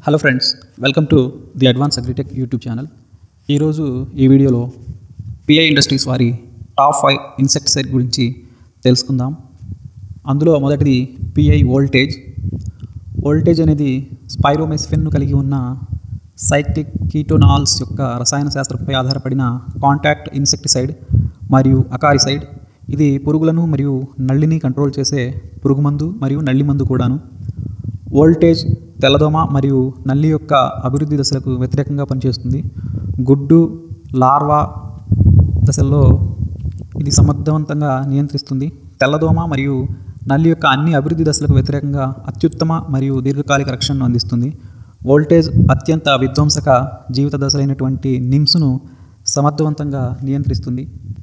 hello friends welcome to the advance agritech YouTube channel ఈరోజు ఈ వీడియోలో పిఐ ఇండస్ట్రీస్ వారి టాప్ ఫైవ్ ఇన్సెక్టిసైడ్ గురించి తెలుసుకుందాం అందులో మొదటిది పిఐ వోల్టేజ్ వోల్టేజ్ అనేది స్పైరోమెస్ఫిన్ను కలిగి ఉన్న సైక్లిక్ కీటోనాల్స్ యొక్క రసాయన శాస్త్రంపై ఆధారపడిన కాంటాక్ట్ ఇన్సెక్టిసైడ్ మరియు అకారిసైడ్ ఇది పురుగులను మరియు నల్లిని కంట్రోల్ చేసే పురుగుమందు మరియు నల్లి మందు కూడాను వోల్టేజ్ తెల్లదోమ మరియు నల్లి యొక్క అభివృద్ధి దశలకు వ్యతిరేకంగా పనిచేస్తుంది గుడ్డు లార్వా దశల్లో ఇది సమర్థవంతంగా నియంత్రిస్తుంది తెల్లదోమ మరియు నల్లి యొక్క అన్ని అభివృద్ధి దశలకు వ్యతిరేకంగా అత్యుత్తమ మరియు దీర్ఘకాలిక రక్షణను అందిస్తుంది వోల్టేజ్ అత్యంత విధ్వంసక జీవిత దశలైనటువంటి నిమ్స్ను సమర్థవంతంగా నియంత్రిస్తుంది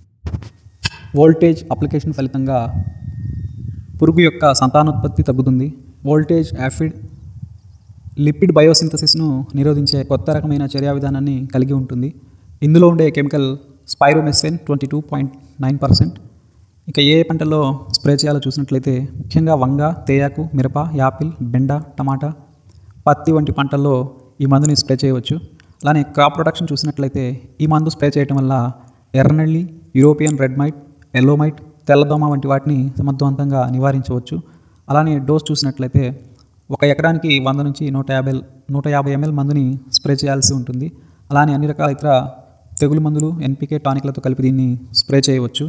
వోల్టేజ్ అప్లికేషన్ ఫలితంగా పురుగు యొక్క సంతానోత్పత్తి తగ్గుతుంది వోల్టేజ్ యాఫిడ్ లిపిడ్ బయోసింథసిస్ను నిరోధించే కొత్త రకమైన చర్యా విధానాన్ని కలిగి ఉంటుంది ఇందులో ఉండే chemical spiromesifen twenty two point nine percent ఇక ఏ పంటల్లో స్ప్రే చేయాలో చూసినట్లయితే ముఖ్యంగా వంగ తేయాకు మిరప యాపిల్ బెండ టమాటా పత్తి వంటి పంటల్లో ఈ మందుని స్ప్రే చేయవచ్చు అలానే క్రాప్ ప్రొడక్షన్ చూసినట్లయితే ఈ మందు స్ప్రే చేయటం వల్ల ఎర్రనల్లి యూరోపియన్ రెడ్ మైట్ ఎల్లోమైట్ తెల్లదోమ వంటి వాటిని సమర్థవంతంగా నివారించవచ్చు అలానే డోస్ చూసినట్లయితే ఒక ఎకరానికి వంద నుంచి నూట యాభై నూట యాభై ఎంఎల్ మందుని స్ప్రే చేయాల్సి ఉంటుంది అలానే అన్ని రకాల ఇతర తెగులు మందులు ఎన్పికే టానిక్లతో కలిపి దీన్ని స్ప్రే చేయవచ్చు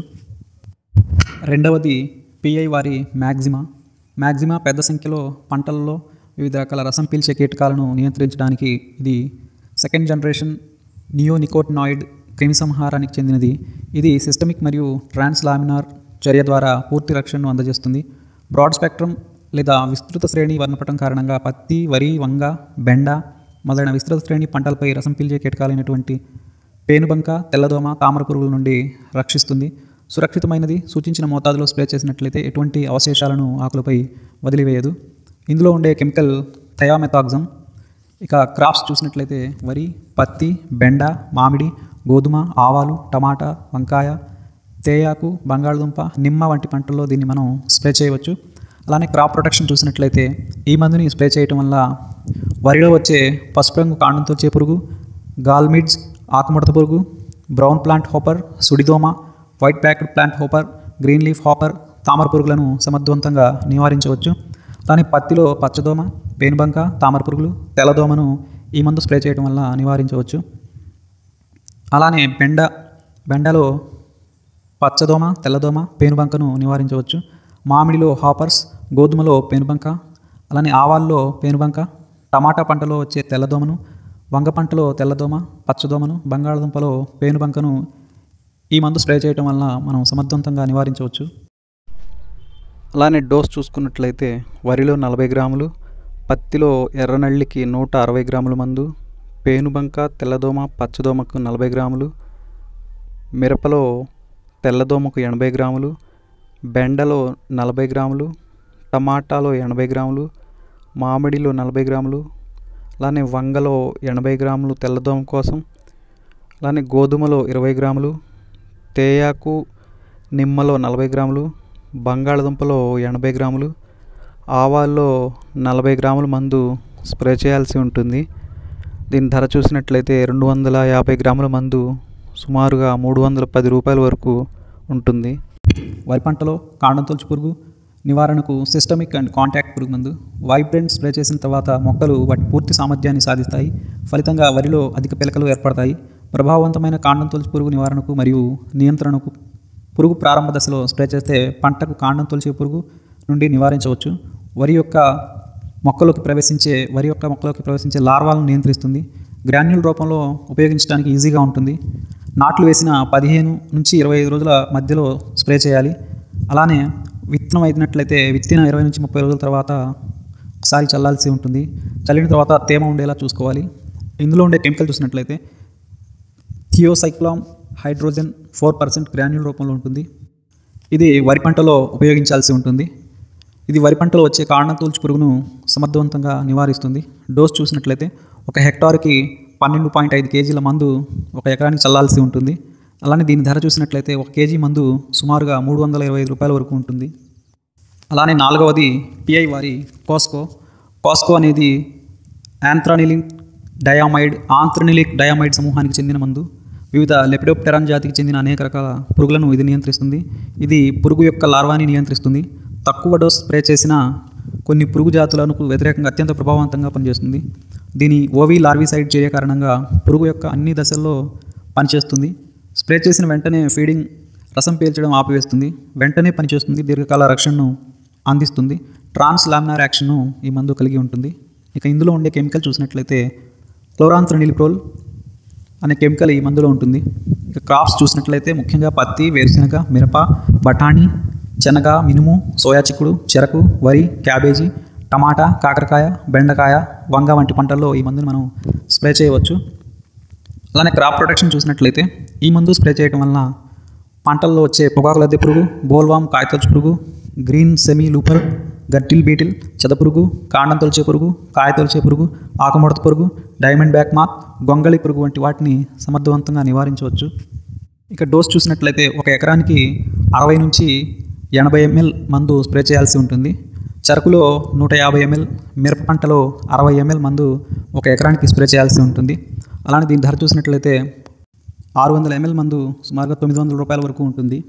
రెండవది పిఐ వారి మ్యాగ్జిమా మ్యాగ్జిమా పెద్ద సంఖ్యలో పంటల్లో వివిధ రకాల రసం పీల్చే కీటకాలను నియంత్రించడానికి ఇది సెకండ్ జనరేషన్ నియోనికోటినాయిడ్ క్రిమిసంహారానికి చెందినది ఇది సిస్టమిక్ మరియు ట్రాన్స్లామినార్ చర్య ద్వారా పూర్తి రక్షణను అందజేస్తుంది బ్రాడ్ స్పెక్ట్రమ్ లేదా విస్తృత శ్రేణి వర్ణపటం కారణంగా పత్తి వరి వంగ బెండ మొదలైన విస్తృత శ్రేణి పంటలపై రసం పీల్చే కీటకాలైనటువంటి పేనుబంక తెల్లదోమ తామర పురుగుల నుండి రక్షిస్తుంది సురక్షితమైనది సూచించిన మోతాదులో స్ప్రే చేసినట్లయితే ఎటువంటి అవశేషాలను ఆకులపై వదిలివేయదు ఇందులో ఉండే కెమికల్ థయామెథాక్సమ్ ఇక క్రాప్స్ చూసినట్లయితే వరి పత్తి బెండ మామిడి గోధుమ ఆవాలు టమాటా వంకాయ తేయాకు బంగాళదుంప నిమ్మ వంటి పంటల్లో దీన్ని మనం స్ప్రే చేయవచ్చు అలానే క్రాప్ ప్రొటెక్షన్ చూసినట్లయితే ఈ మందుని స్ప్రే చేయటం వల్ల వరిలో వచ్చే పసుపు రంగు కాండంతో వచ్చే పురుగు గాల్మిడ్స్ ఆకుముడత పురుగు బ్రౌన్ ప్లాంట్ హోపర్ సుడిదోమ white backed plant hopper green leaf hopper తామర పురుగులను సమర్థవంతంగా నివారించవచ్చు అలానే పత్తిలో పచ్చదోమ పేనుబంక తామర పురుగులు తెల్లదోమను ఈ మందు స్ప్రే చేయడం వల్ల నివారించవచ్చు అలానే బెండ బెండలో పచ్చదోమ తెల్లదోమ పేనుబంకను నివారించవచ్చు మామిడిలో హాపర్స్ గోధుమలో పేనుబంక అలానే ఆవాల్లో పేనుబంక టమాటా పంటలో వచ్చే తెల్లదోమను వంగ పంటలో తెల్లదోమ పచ్చదోమను బంగాళదుంపలో పేనుబంకను ఈ మందు స్ప్రే చేయడం వల్ల మనం సమర్థవంతంగా నివారించవచ్చు అలానే డోస్ చూసుకున్నట్లయితే వరిలో నలభై గ్రాములు పత్తిలో ఎర్రనల్లికి నూట అరవై గ్రాముల మందు పేనుబంక తెల్లదోమ పచ్చదోమకు నలభై గ్రాములు మిరపలో తెల్లదోమకు ఎనభై గ్రాములు బెండలో నలభై గ్రాములు టమాటాలో ఎనభై గ్రాములు మామిడిలో నలభై గ్రాములు అలానే వంగలో ఎనభై గ్రాములు తెల్లదోమ కోసం అలానే గోధుమలో ఇరవై గ్రాములు తేయాకు నిమ్మలో నలభై గ్రాములు బంగాళదుంపలో ఎనభై గ్రాములు ఆవాల్లో నలభై గ్రాముల మందు స్ప్రే చేయాల్సి ఉంటుంది దీని ధర చూసినట్లయితే రెండు వందల యాభై గ్రాముల మందు సుమారుగా మూడు వందల పది రూపాయల వరకు ఉంటుంది వరి పంటలో కాండం తొలచు పురుగు నివారణకు సిస్టమిక్ అండ్ కాంటాక్ట్ పురుగు మందు వైబ్రెంట్ స్ప్రే చేసిన తర్వాత మొక్కలు వాటి పూర్తి సామర్థ్యాన్ని సాధిస్తాయి ఫలితంగా వరిలో అధిక పిలకలు ఏర్పడతాయి ప్రభావవంతమైన కాండం తొలచు పురుగు నివారణకు మరియు నియంత్రణకు పురుగు ప్రారంభ దశలో స్ప్రే చేస్తే పంటకు కాండం తొలిచే పురుగు నుండి నివారించవచ్చు వరి యొక్క మొక్కలోకి ప్రవేశించే వరి యొక్క మొక్కలోకి ప్రవేశించే లార్వాలను నియంత్రిస్తుంది గ్రాన్యూల్ రూపంలో ఉపయోగించడానికి ఈజీగా ఉంటుంది నాట్లు వేసిన పదిహేను నుంచి ఇరవై ఐదు రోజుల మధ్యలో స్ప్రే చేయాలి అలానే విత్తనం అయినట్లయితే విత్తిన ఇరవై నుంచి ముప్పై రోజుల తర్వాత ఒకసారి చల్లాల్సి ఉంటుంది చల్లిన తర్వాత తేమ ఉండేలా చూసుకోవాలి ఇందులో ఉండే కెమికల్ చూసినట్లయితే thiocyclam hydrogen four percent granule రూపంలో ఉంటుంది ఇది వరి పంటలో ఉపయోగించాల్సి ఉంటుంది ఇది వరి పంటలో వచ్చే కాండం తూల్చు పురుగును సమర్థవంతంగా నివారిస్తుంది డోస్ చూసినట్లయితే ఒక హెక్టార్కి పన్నెండు పాయింట్ ఐదు కేజీల మందు ఒక ఎకరానికి చల్లాల్సి ఉంటుంది అలానే దీని ధర చూసినట్లయితే ఒక కేజీ మందు సుమారుగా మూడు వందల ఇరవై ఐదు రూపాయల వరకు ఉంటుంది అలానే నాలుగవది పిఐ వారి కోస్కో కాస్కో అనేది యాంథ్రానిలిక్ డయామైడ్ ఆంథ్రనిలిక్ డయామైడ్ సమూహానికి చెందిన మందు వివిధ లెపిడోప్టెరాన్ జాతికి చెందిన అనేక రకాల పురుగులను ఇది నియంత్రిస్తుంది ఇది పురుగు యొక్క లార్వాని నియంత్రిస్తుంది తక్కువ డోస్ స్ప్రే చేసిన కొన్ని పురుగు జాతులకు వ్యతిరేకంగా అత్యంత ప్రభావవంతంగా పనిచేస్తుంది దీని ఓవి లార్విసైడ్ చర్య కారణంగా పురుగు యొక్క అన్ని దశల్లో పనిచేస్తుంది స్ప్రే చేసిన వెంటనే ఫీడింగ్ రసం పీల్చడం ఆపివేస్తుంది వెంటనే పనిచేస్తుంది దీర్ఘకాల రక్షణను అందిస్తుంది ట్రాన్స్ లామినార్ యాక్షన్ను ఈ మందు కలిగి ఉంటుంది ఇక ఇందులో ఉండే కెమికల్ చూసినట్లయితే క్లోరాంత్రనిలిప్రోల్ అనే కెమికల్ ఈ మందులో ఉంటుంది ఇక క్రాప్స్ చూసినట్లయితే ముఖ్యంగా పత్తి వేరుశనగ మిరప బఠానీ శనగ మినుము సోయా చిక్కుడు చెరకు వరి క్యాబేజీ టమాటా కాకరకాయ బెండకాయ వంగ వంటి పంటల్లో ఈ మందుని మనం స్ప్రే చేయవచ్చు అలానే క్రాప్ ప్రొటెక్షన్ చూసినట్లయితే ఈ మందు స్ప్రే చేయడం వలన పంటల్లో వచ్చే పొగాకు లద్దె పురుగు బోల్వామ్ కాయతొచ్చు పురుగు green semilooper girdle beetle చెదపురుగు కాండం తొలిచే పురుగు కాయ తొలిచే పురుగు ఆకుముడత పురుగు డైమండ్ బ్యాక్ మాత్ గొంగళి పురుగు వంటి వాటిని సమర్థవంతంగా నివారించవచ్చు ఇక డోస్ చూసినట్లయితే ఒక ఎకరానికి అరవై నుంచి ఎనభై ఎంఎల్ మందు స్ప్రే చేయాల్సి ఉంటుంది చెరకులో నూట యాభై ఎంఎల్ మిరప పంటలో అరవై ఎంఎల్ మందు ఒక ఎకరానికి స్ప్రే చేయాల్సి ఉంటుంది అలానే దీని ధర చూసినట్లయితే ఆరు వందల ఎంఎల్ మందు సుమారుగా తొమ్మిది వందల రూపాయల వరకు ఉంటుంది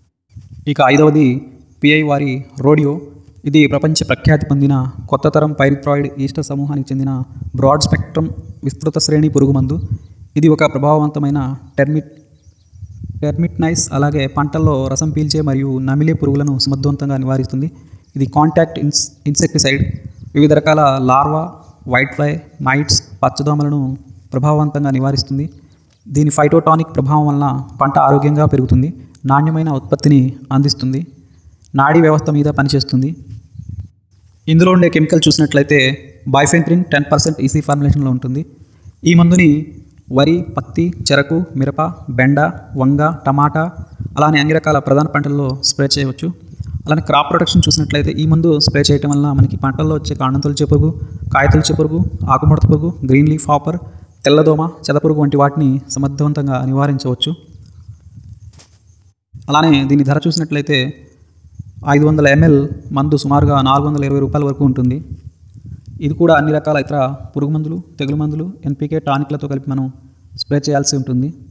ఇక ఐదవది పిఐ వారి రోడియో ఇది ప్రపంచ ప్రఖ్యాతి పొందిన కొత్త తరం పైరిథ్రాయిడ్ ఈస్టర్ సమూహానికి చెందిన బ్రాడ్ స్పెక్ట్రమ్ విస్తృత శ్రేణి పురుగు మందు ఇది ఒక ప్రభావవంతమైన టెర్మిట్ టెర్మిట్నైస్ అలాగే పంటల్లో రసం పీల్చే మరియు నమిలే పురుగులను సమర్థవంతంగా నివారిస్తుంది ఇది కాంటాక్ట్ ఇన్స్ ఇన్సెక్టిసైడ్ వివిధ రకాల లార్వా వైట్ ఫ్లై మైట్స్ పచ్చదోమలను ప్రభావవంతంగా నివారిస్తుంది దీని ఫైటోటానిక్ ప్రభావం వలన పంట ఆరోగ్యంగా పెరుగుతుంది నాణ్యమైన ఉత్పత్తిని అందిస్తుంది నాడీ వ్యవస్థ మీద పనిచేస్తుంది ఇందులో ఉండే కెమికల్ చూసినట్లయితే బాయ్ఫెంత్రిన్ టెన్ పర్సెంట్ ఈసీ ఫార్ములేషన్లో ఉంటుంది ఈ మందుని వరి పత్తి చెరకు మిరప బెండ వంగ టమాటా అలానే అన్ని రకాల ప్రధాన పంటల్లో స్ప్రే చేయవచ్చు అలానే క్రాప్ ప్రొటెక్షన్ చూసినట్లయితే ఈ మందు స్ప్రే చేయడం వల్ల మనకి పంటల్లో వచ్చే కాండం తొలిచే పురుగు కాయ తొలిచే పురుగు ఆకుముడత పురుగు గ్రీన్ లీఫ్ హాపర్ తెల్లదోమ చెదపురుగు వంటి వాటిని సమర్థవంతంగా నివారించవచ్చు అలానే దీని ధర చూసినట్లయితే ఐదు వందల ఎంఎల్ మందు సుమారుగా నాలుగు వందల ఇరవై రూపాయల వరకు ఉంటుంది ఇది కూడా అన్ని రకాల ఇతర పురుగు మందులు తెగులు మందులు ఎన్పికే టానిక్లతో కలిపి మనం స్ప్రే చేయాల్సి ఉంటుంది